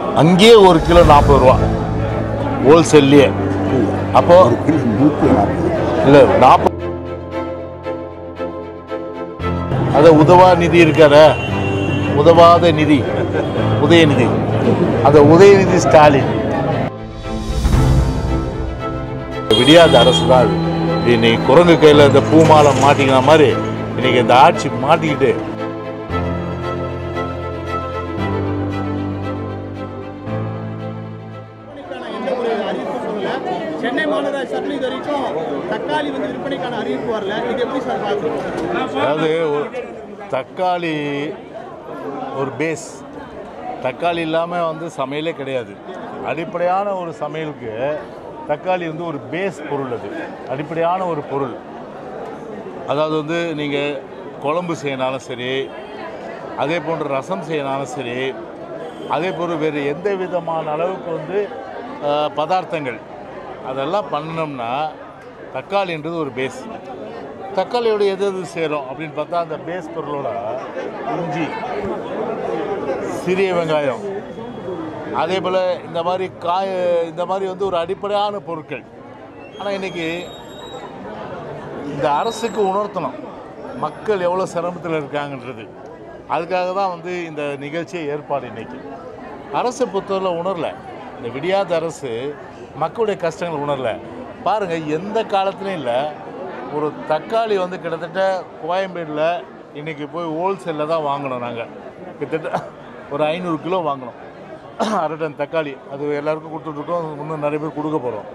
அங்கேயே ஒரு கிலோ நாற்பது ரூபா ஹோல்சேல்லையே அப்போ ஒரு கிலோ நூற்றி நாற்பது இல்லை நாற்பது அத உதவா நிதி இருக்கார உதவாத நிதி உதயநிதி அந்த உதயநிதி ஸ்டாலின் விடியாத அரசு தான் அது. இன்னைக்கு குரங்கு கையில் இந்த பூமாலை மாட்டிக்கிற மாதிரி இன்னைக்கு இந்த ஆட்சி மாட்டிக்கிட்டு விற்பனைக்கான எந்த ஒரு அறிவிப்பும் சொல்லல சென்னை மாநகராட்சி சார்பில் இது வரைக்கும் தக்காளி வந்து விற்பனைக்கான அறிவிப்பு வரல இது எப்படி சார் பார்க்குறோம் அதாவது ஒரு தக்காளி ஒரு பேஸ் தக்காளி இல்லாமல் வந்து சமையலே கிடையாது அடிப்படையான ஒரு சமையலுக்கு தக்காளி வந்து ஒரு பேஸ் பொருள் அது அடிப்படையான ஒரு பொருள் அதாவது வந்து நீங்கள் குழம்பு செய்யனாலும் சரி அதே போன்று ரசம் செய்யனாலும் சரி அதே போல் வேறு எந்த விதமான அளவுக்கு வந்து அஹ், பதார்த்தங்கள் அதெல்லாம் பண்ணோம்னா தக்காளின்றது ஒரு பேஸ் தக்காளியோட எது எது சேரும் அப்படின்னு பார்த்தா அந்த பேஸ் பொருளோட இஞ்சி சிறிய வெங்காயம் அதே போல் இந்த மாதிரி காய இந்த மாதிரி வந்து ஒரு அடிப்படையான பொருட்கள் ஆனால் இன்னைக்கு இந்த அரசுக்கு உணர்த்தணும் மக்கள் எவ்வளோ சிரமத்தில் இருக்காங்கன்றது அதுக்காக தான் வந்து இந்த நிகழ்ச்சியை ஏற்பாடு இன்னைக்கு அரசை பொறுத்தவரை உணரல இந்த விடியாத அரசு மக்களுடைய கஷ்டங்கள் உணரல பாருங்கள் எந்த காலத்துலையும் இல்லை ஒரு தக்காளி வந்து கிட்டத்தட்ட கோயம்பேடில் இன்றைக்கி போய் ஹோல்சேலில் தான் வாங்கினோம் நாங்கள் கிட்டத்தட்ட ஒரு ஐநூறு கிலோ வாங்கினோம் அரை டன் தக்காளி அது எல்லாருக்கும் கொடுத்துட்ருக்கோம் இன்னும் நிறைய பேர் கொடுக்க போகிறோம்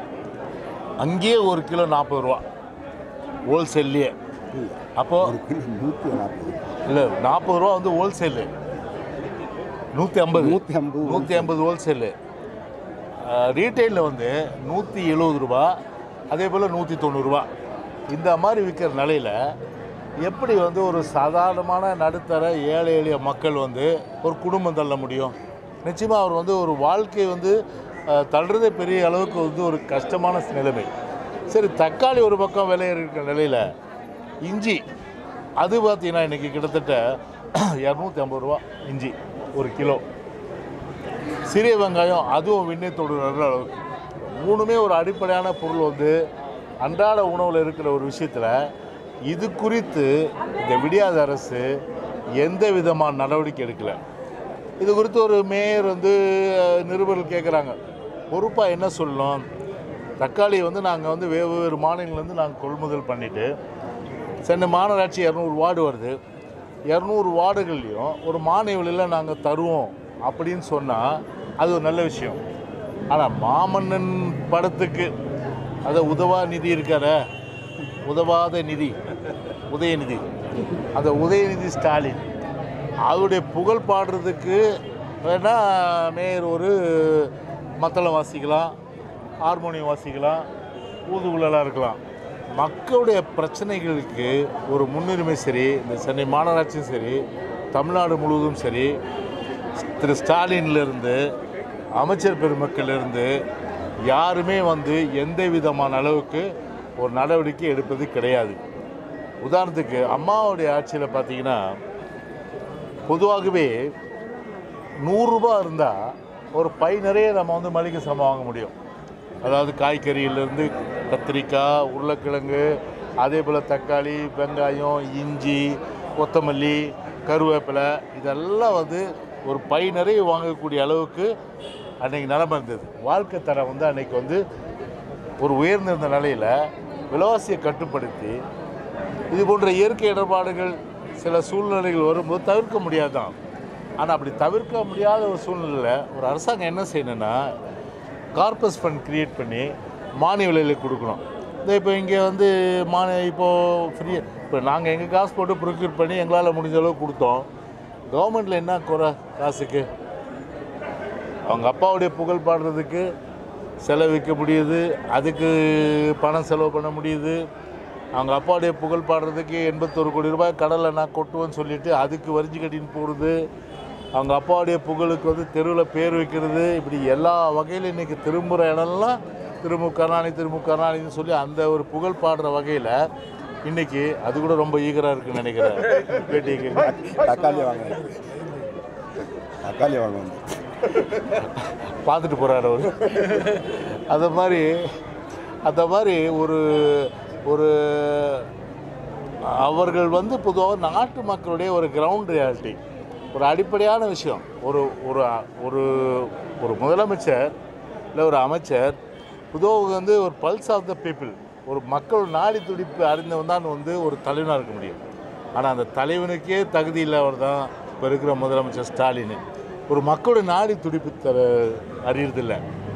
அங்கேயே ஒரு கிலோ நாற்பது ரூபா ஹோல்சேல்லையே அப்போது ஒரு கிலோ நூற்றி நாற்பது இல்லை நாற்பது ரூபா வந்து ஹோல்சேலு நூற்றி ஐம்பது நூற்றி ஐம்பது நூற்றி ஐம்பது ஹோல்சேலு ரீட்டைலில் வந்து நூற்றி எழுபது ரூபா அதே போல் நூற்றி தொண்ணூறுரூவா இந்த மாதிரி விற்கிற நிலையில் எப்படி வந்து ஒரு சாதாரணமான நடுத்தர ஏழை எளிய மக்கள் வந்து ஒரு குடும்பம் தள்ள முடியும் நிச்சயமாக அவர் வந்து ஒரு வாழ்க்கை வந்து அஹ், தள்ளுறதே பெரிய அளவுக்கு வந்து ஒரு கஷ்டமான நிலைமை சரி தக்காளி ஒரு பக்கம் விலை இருக்கிற நிலையில் இஞ்சி அது பார்த்தீங்கன்னா இன்றைக்கி கிட்டத்தட்ட இரநூத்தி ஐம்பது ரூபா இஞ்சி ஒரு கிலோ சிறிய வெங்காயம் அதுவும் விண்ணை தொடுற அளவுக்கு மூணுமே ஒரு அடிப்படையான பொருள் வந்து அன்றாட உணவில் இருக்கிற ஒரு விஷயத்தில் இது குறித்து இந்த விடியாத அரசு எந்த விதமான நடவடிக்கை எடுக்கலை இது குறித்து ஒரு மேயர் வந்து அஹ், நிருபர்கள் கேட்குறாங்க பொறுப்பாக என்ன சொல்லணும் தக்காளி வந்து நாங்கள் வந்து வெவ்வேறு மாநிலங்கள்லேருந்து நாங்கள் கொள்முதல் பண்ணிவிட்டு சென்னை மாநகராட்சி இரநூறு வார்டு வருது இரநூறு வார்டுகள்லையும் ஒரு மானிய விலையில் நாங்கள் தருவோம் அப்படின்னு சொன்னால் அது ஒரு நல்ல விஷயம் ஆனால் மாமன்னன் படத்துக்கு அதை உதவா நிதி இருக்கார உதவாத நிதி உதயநிதி அந்த உதயநிதி ஸ்டாலின் அவருடைய புகழ் பாடுறதுக்கு வேணால் மேயர் ஒரு மத்தளம் வாசிக்கலாம் ஹார்மோனியம் வாசிக்கலாம் ஊதுகுழலாக இருக்கலாம் மக்களுடைய பிரச்சனைகளுக்கு ஒரு முன்னுரிமை சரி இந்த சென்னை மாநகராட்சியும் சரி தமிழ்நாடு முழுவதும் சரி திரு ஸ்டாலின்லேருந்து அமைச்சர் பெருமக்களிலிருந்து யாருமே வந்து எந்த விதமான அளவுக்கு ஒரு நடவடிக்கை எடுப்பது கிடையாது உதாரணத்துக்கு அம்மாவுடைய ஆட்சியில் பார்த்தீங்கன்னா பொதுவாகவே நூறுரூபா இருந்தால் ஒரு பை நிறைய நம்ம வந்து மளிகை சாமான் வாங்க முடியும் அதாவது காய்கறியிலேருந்து கத்திரிக்காய் உருளைக்கிழங்கு அதே போல் தக்காளி வெங்காயம் இஞ்சி கொத்தமல்லி கருவேப்பிலை இதெல்லாம் வந்து ஒரு பை நிறைய வாங்கக்கூடிய அளவுக்கு அன்றைக்கி நிலமை இருந்தது வாழ்க்கை தரம் வந்து அன்றைக்கி வந்து ஒரு உயர்ந்திருந்த நிலையில் விலைவாசியை கட்டுப்படுத்தி இது போன்ற இயற்கை இடர்பாடுகள் சில சூழ்நிலைகள் வரும்போது தவிர்க்க முடியாதான் ஆனால் அப்படி தவிர்க்க முடியாத ஒரு சூழ்நிலையில் ஒரு அரசாங்கம் என்ன செய்யணும்னா கார்பஸ் ஃபண்ட் கிரியேட் பண்ணி மானிய விலையில் கொடுக்கணும் இந்த இப்போ இங்கே வந்து மானிய இப்போது ஃப்ரீ இப்போ நாங்கள் எங்கள் காசு போட்டு ப்ரொக்யூர் பண்ணி எங்களால் முடிஞ்ச அளவுக்கு கொடுத்தோம் கவர்மெண்ட்டில் என்ன குறை காசுக்கு அவங்க அப்பாவுடைய புகழ் பாடுறதுக்கு செலவிக்க முடியுது அதுக்கு பணம் செலவு பண்ண முடியுது அவங்க அப்பாவுடைய புகழ் பாடுறதுக்கு எண்பத்தொரு கோடி ரூபாய் கடலில் நான் கொட்டுவேன்னு சொல்லிட்டு அதுக்கு வரிஞ்சு கட்டின்னு போடுது அவங்க அப்பாவுடைய புகழுக்கு வந்து தெருவில் பேர் வைக்கிறது இப்படி எல்லா வகையிலும் இன்றைக்கி திரும்புகிற இடம்லாம் திருமு கருணாநிதி திருமு கருணாநிதினு சொல்லி அந்த ஒரு புகழ் பாடுற வகையில் இன்றைக்கி அது கூட ரொம்ப ஈகராக இருக்குன்னு நினைக்கிறேன் பேட்டிக்கு தக்காளி வாங்க தக்காளி வாங்க வந்து பார்த்துட்டு போகிறார் அவர் அந்த மாதிரி அந்த மாதிரி ஒரு ஒரு அவர்கள் வந்து பொதுவாக நாட்டு மக்களுடைய ஒரு கிரவுண்ட் ரியாலிட்டி ஒரு அடிப்படையான விஷயம் ஒரு ஒரு ஒரு ஒரு முதலமைச்சர் இல்லை ஒரு அமைச்சர் பொதுவாக வந்து ஒரு பல்ஸ் ஆஃப் த பீப்புள் ஒரு மக்கள் நாடி துடிப்பு அறிந்தவன் தான் வந்து ஒரு தலைவனாக இருக்க முடியும் ஆனால் அந்த தலைவனுக்கே தகுதி இல்லாதவர் தான் இப்போ இருக்கிற முதலமைச்சர் ஸ்டாலின் ஒரு மக்களோட நாடி துடிப்பு தர அறியறதில்ல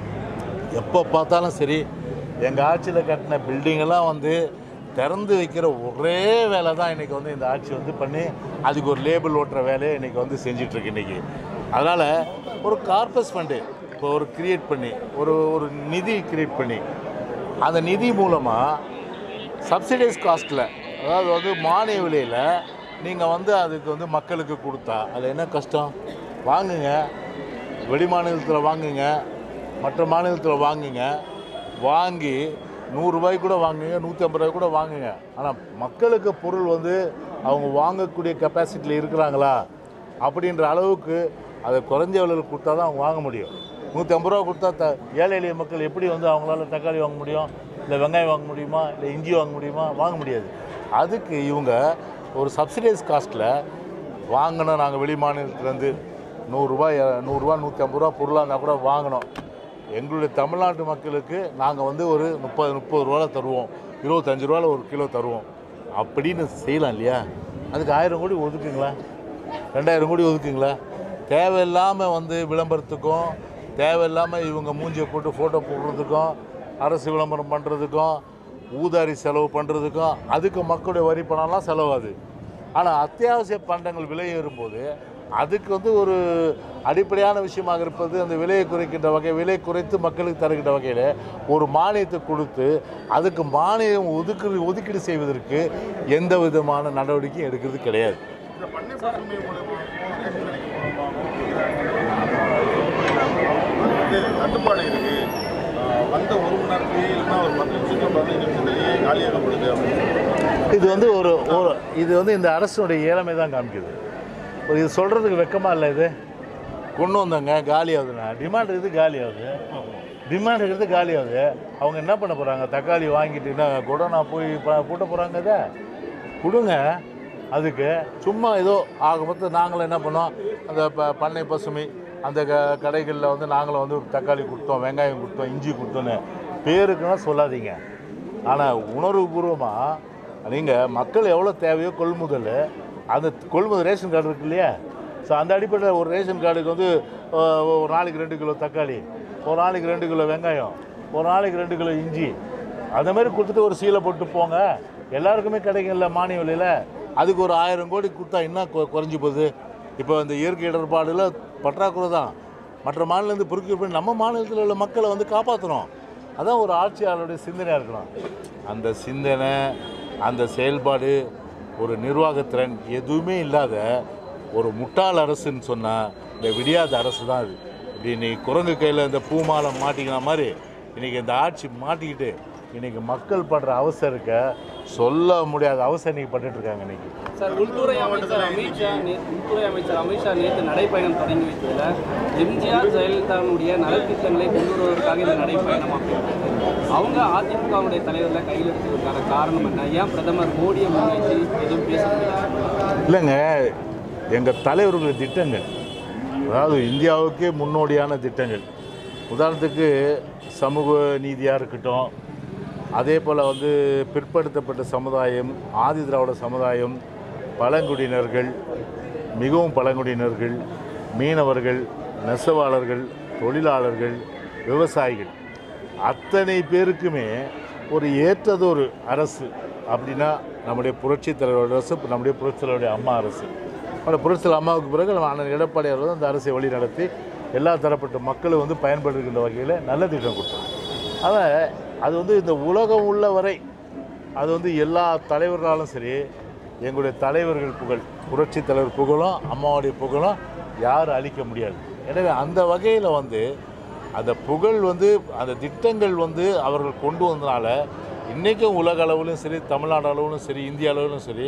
எப்போ பார்த்தாலும் சரி எங்கள் ஆட்சியில் கட்டின பில்டிங்கெல்லாம் வந்து திறந்து வைக்கிற ஒரே வேலை தான் இன்றைக்கி வந்து இந்த ஆட்சி வந்து பண்ணி அதுக்கு ஒரு லேபிள் ஓட்டுற வேலையை இன்றைக்கி வந்து செஞ்சிட்ருக்கு இன்றைக்கி அதனால் ஒரு கார்பஸ் ஃபண்டு இப்போ ஒரு கிரியேட் பண்ணி ஒரு ஒரு நிதி கிரியேட் பண்ணி அந்த நிதி மூலமாக சப்சிடைஸ் காஸ்ட்டில் அதாவது வந்து மானிய விலையில் நீங்கள் வந்து அதுக்கு வந்து மக்களுக்கு கொடுத்தா அது என்ன கஷ்டம் வாங்குங்க வெளி மாநிலத்தில் வாங்குங்க மற்ற மாநிலத்தில் வாங்குங்க வாங்கி நூறுரூபாய்க்கு கூட வாங்குங்க நூற்றி ஐம்பது ரூபாய் கூட வாங்குங்க ஆனால் மக்களுக்கு பொருள் வந்து அவங்க வாங்கக்கூடிய கெப்பாசிட்டியில் இருக்கிறாங்களா அப்படின்ற அளவுக்கு அதை குறைஞ்ச விலையில் கொடுத்தா தான் அவங்க வாங்க முடியும் நூற்றி ஐம்பது ரூபா கொடுத்தா த ஏழை எளிய மக்கள் எப்படி வந்து அவங்களால தக்காளி வாங்க முடியும் இல்லை வெங்காயம் வாங்க முடியுமா இல்லை இஞ்சி வாங்க முடியுமா வாங்க முடியாது அதுக்கு இவங்க ஒரு சப்சிடைஸ் காஸ்ட்டில் வாங்கணும் நாங்கள் வெளி மாநிலத்துலேருந்து நூறுரூவா நூறுரூவா நூற்றி ஐம்பது ரூபா பொருளாக இருந்தால் கூட வாங்கணும் எங்களுடைய தமிழ்நாட்டு மக்களுக்கு நாங்கள் வந்து ஒரு முப்பது முப்பது ரூபாவில் தருவோம் இருபத்தஞ்சு ரூபாவில் ஒரு கிலோ தருவோம் அப்படின்னு செய்யலாம் இல்லையா அதுக்கு ஆயிரம் கோடி ஒதுக்குங்களா ரெண்டாயிரம் கோடி ஒதுக்குங்களா தேவையில்லாமல் வந்து விளம்பரத்துக்கும் தேவையில்லாமல் இவங்க மூஞ்சியை போட்டு ஃபோட்டோ போடுறதுக்கும் அரசு விளம்பரம் பண்ணுறதுக்கும் ஊதாரி செலவு பண்ணுறதுக்கும் அதுக்கு மக்களுடைய வரி பணம்லாம் செலவாது ஆனால் அத்தியாவசிய பண்டங்கள் விலை ஏறும்போது அதுக்கு வந்து ஒரு அடிப்படையான விஷயமாக இருப்பது அந்த விலையை குறைக்கின்ற வகை விலை குறைத்து மக்களுக்கு தருகின்ற வகையில் ஒரு மானியத்தை கொடுத்து அதுக்கு மானியம் ஒதுக்கு ஒதுக்கீடு செய்வதற்கு எந்த விதமான நடவடிக்கையும் எடுக்கிறது கிடையாது இந்த பண்ணை பசுமை மூலமா ரேஷன் கடைக்கு வந்து தட்டுப்பாடு இருக்கு ஆஹ் வந்த ஒரு மணி நேரத்துலேயே இல்லைன்னா ஒரு பத்து நிமிஷத்துல பதினஞ்சு நிமிஷத்துலேயே காலியாகப்படுது அப்படின்னு சொல்றாங்க. இது வந்து ஒரு ஒரு இது வந்து இந்த அரசுடைய இயலமை தான் காமிக்குது ஒரு இது சொல்கிறதுக்கு வெக்கமாக இல்லை இது கொண்டு வந்தாங்க காலி ஆகுதுண்ணா டிமாண்ட் இருக்குது காலி ஆகுது டிமாண்ட் இருக்கிறது காலி ஆகுது அவங்க என்ன பண்ண போகிறாங்க தக்காளி வாங்கிட்டு என்ன குடோனா போய் ப- பூட்ட போகிறாங்க இதை கொடுங்க அதுக்கு சும்மா ஏதோ ஆக மொத்தம் நாங்களும் என்ன பண்ணோம் அந்த ப பண்ணை பசுமை அந்த க கடைகளில் வந்து நாங்களும் வந்து தக்காளி கொடுத்தோம் வெங்காயம் கொடுத்தோம் இஞ்சி கொடுத்தோன்னு பேருக்குன்னா சொல்லாதீங்க ஆனால் உணர்வுபூர்வமாக நீங்கள் மக்கள் எவ்வளோ தேவையோ கொள்முதல் அந்த கொள்முதல் ரேஷன் கார்டு இருக்கு இல்லையா ஸோ அந்த அடிப்படையில் ஒரு ரேஷன் கார்டுக்கு வந்து அஹ், ஒரு நாளைக்கு ரெண்டு கிலோ தக்காளி ஒரு நாளைக்கு ரெண்டு கிலோ வெங்காயம் ஒரு நாளைக்கு ரெண்டு கிலோ இஞ்சி அந்த மாதிரி கொடுத்துட்டு ஒரு சீலை போட்டு போங்க எல்லாருக்குமே கிடைக்கும்ல மானிய விலையில் அதுக்கு ஒரு ஆயிரம் கோடி கொடுத்தா என்ன கொ- குறைஞ்சி போகுது இப்போ இந்த இயற்கை இடர்பாடுல பற்றாக்குறை தான் மற்ற மாநிலந்து பொறுக்கி பண்ணி நம்ம மாநிலத்தில் உள்ள மக்களை வந்து காப்பாற்றணும் அதான் ஒரு ஆட்சியாளருடைய சிந்தனையாக இருக்கணும் அந்த சிந்தனை அந்த செயல்பாடு ஒரு நிர்வாகத்திறன் எதுவுமே இல்லாத ஒரு முட்டாள் அரசுன்னு சொன்னால் இந்த விடியாத அரசு தான் அது இப்படி இன்னைக்கு குரங்கு கையில் இந்த பூமாலை மாட்டிக்கின மாதிரி இன்றைக்கி இந்த ஆட்சி மாட்டிக்கிட்டு இன்றைக்கி மக்கள் படுற அவசரக்க சொல்ல முடியாத அவசரம் இன்னைக்கு பட்டுட்டு இருக்காங்க இன்னைக்கு சார் உள்துறை அமைச்சர் அமித்ஷா நே- உள்துறை அமைச்சர் அமித்ஷா நேற்று நடைப்பயணம் தொடங்கி வைத்ததில் எம்ஜிஆர் ஜெயலலிதாவுடைய நலத்திட்டங்களை கொண்டு வருவதற்காக இந்த நடைப்பயணம் அப்படின்றது அவங்க அதிமுகவுடைய தலைவர்களை கையில் எடுத்ததற்கான காரணம் என்ன ஏன் பிரதமர் மோடியை முன்வைத்து எதுவும் பேச முடியாது இல்லைங்க எங்கள் தலைவர்களுடைய திட்டங்கள் அதாவது இந்தியாவுக்கே முன்னோடியான திட்டங்கள் உதாரணத்துக்கு சமூக நீதியாக இருக்கட்டும் அதே போல் வந்து பிற்படுத்தப்பட்ட சமுதாயம் ஆதி திராவிட சமுதாயம் பழங்குடியினர்கள் மிகவும் பழங்குடியினர்கள் மீனவர்கள் நெசவாளர்கள் தொழிலாளர்கள் விவசாயிகள் அத்தனை பேருக்குமே ஒரு ஏற்றதொரு அரசு அப்படின்னா நம்முடைய புரட்சித் தலைவரோட அரசு இப்ப நம்முடைய புரட்சித் தலைவருடைய அம்மா அரசு அந்த புரட்சித் தலைவர் அம்மாவுக்கு பிறகு நம்ம அண்ணன் எடப்பாடி அவர்கள் அந்த அரசை வழி நடத்தி எல்லா தரப்பட்ட மக்களும் வந்து பயன்படுகின்ற வகையில் நல்ல திட்டம் கொடுத்தாங்க அதான் அது வந்து இந்த உலகம் உள்ள வரை அது வந்து எல்லா தலைவர்களாலும் சரி எங்களுடைய தலைவர்கள் புகழ் புரட்சித் தலைவர் புகழும் அம்மாவுடைய புகழும் யாரும் அழிக்க முடியாது எனவே அந்த வகையில் வந்து அந்த புகழ் வந்து அந்த திட்டங்கள் வந்து அவர்கள் கொண்டு வந்தனால இன்றைக்கும் உலக அளவிலும் சரி தமிழ்நாடு அளவிலும் சரி இந்திய அளவிலும் சரி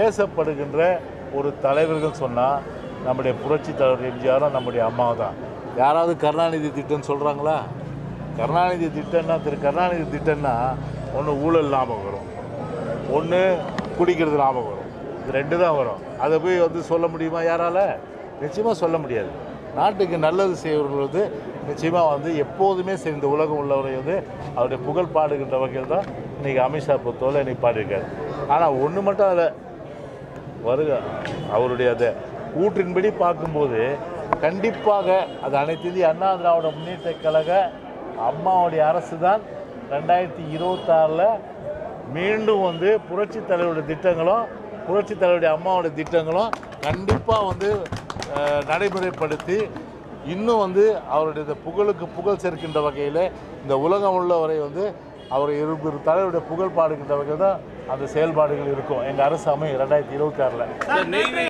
பேசப்படுகின்ற ஒரு தலைவர்கள் சொன்னால் நம்முடைய புரட்சி தலைவர் எம்ஜிஆரும் நம்முடைய அம்மாவும் தான் யாராவது கருணாநிதி திட்டம்னு சொல்கிறாங்களா கருணாநிதி திட்டம்னா திரு கருணாநிதி திட்டம்னா ஒன்று ஊழல் ஞாபகம் வரும் ஒன்று குடிக்கிறது ஞாபகம் வரும் இது ரெண்டு தான் வரும் அதை போய் வந்து சொல்ல முடியுமா யாரால நிச்சயமாக சொல்ல முடியாது நாட்டுக்கு நல்லது செய்வர்கள் வந்து நிச்சயமாக வந்து எப்போதுமே சரி இந்த உலகம் உள்ளவரை வந்து அவருடைய புகழ் பாடுகின்ற வகையில் தான் இன்றைக்கி அமித்ஷா பொறுத்தவரை இன்னைக்கு பாடியிருக்காரு ஆனால் ஒன்று மட்டும் அதில் வருக அவருடைய அந்த கூற்றின்படி பார்க்கும்போது கண்டிப்பாக அது அனைத்து இந்திய அண்ணா திராவிட முன்னேற்ற கழக அம்மாவுடைய அரசு தான் ரெண்டாயிரத்தி இருபத்தாறில் மீண்டும் வந்து புரட்சி தலைவருடைய திட்டங்களும் புரட்சி தலைவருடைய அம்மாவுடைய திட்டங்களும் கண்டிப்பாக வந்து அஹ், நடைமுறைப்படுத்தி இன்னும் வந்து அவருடைய இந்த புகழுக்கு புகழ் சேர்க்கின்ற வகையில் இந்த உலகம் உள்ளவரை வந்து அவர் இரு தலைவருடைய புகழ் பாடுகின்ற வகையில் தான் அந்த செயல்பாடுகள் இருக்கும் எங்கள் அரசு அமையும் ரெண்டாயிரத்தி இருபத்தி ஆறில் நெய்வேலி